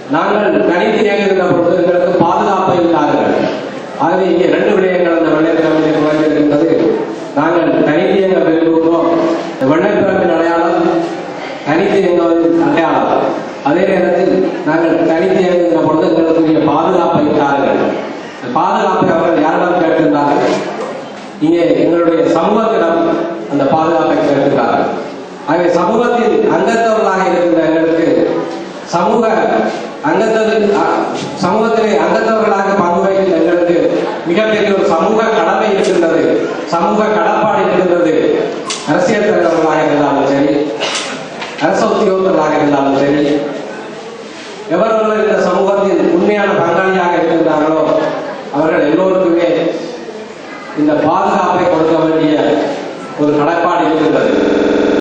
நாங்கள் தனித்து இயங்குகின்ற பொழுது எங்களுக்கு பாதுகாப்பு இல்லார்கள் ஆகவே இங்கே ரெண்டு விடயங்கள் அந்த வெள்ளைப்பிரமிலே குறைந்திருக்கின்றது நாங்கள் தனித்து இயங்க விரும்புகிறோம் இந்த வெள்ளைப்பிரமின் அடையாளம் தனித்து இயங்குவதின் அடையாளம் அதே நேரத்தில் நாங்கள் தனித்து இயங்குகின்ற பொழுது எங்களுக்குரிய பாதுகாப்பை இல்லார்கள் இந்த பாதுகாப்பை அவர்கள் யாரிடம் கேட்டிருந்தார்கள் இங்கே எங்களுடைய சமூகத்திடம் அந்த பாதுகாப்பை கேட்டிருக்கிறார்கள் ஆகவே சமூகத்தில் அங்கத்தவர்களாக இருக்கின்ற எங்களுக்கு சமூக அங்கத்தவர்கள் அ- சமூகத்திலே அங்கத்தவர்களாக பங்கு வகிக்கின்ற எங்களுக்கு மிகப்பெரிய ஒரு சமூக கடமை இருக்கின்றது சமூக கடப்பாடு இருக்கின்றது அரசியல் தலைவர்களாக இருந்தாலும் சரி அரசு உத்தியோகத்தர்களாக இருந்தாலும் சரி எவர்கள் இந்த சமூகத்தில் உண்மையான பங்காளியாக இருக்கின்றார்களோ அவர்கள் எல்லோருக்குமே இந்த பாதுகாப்பு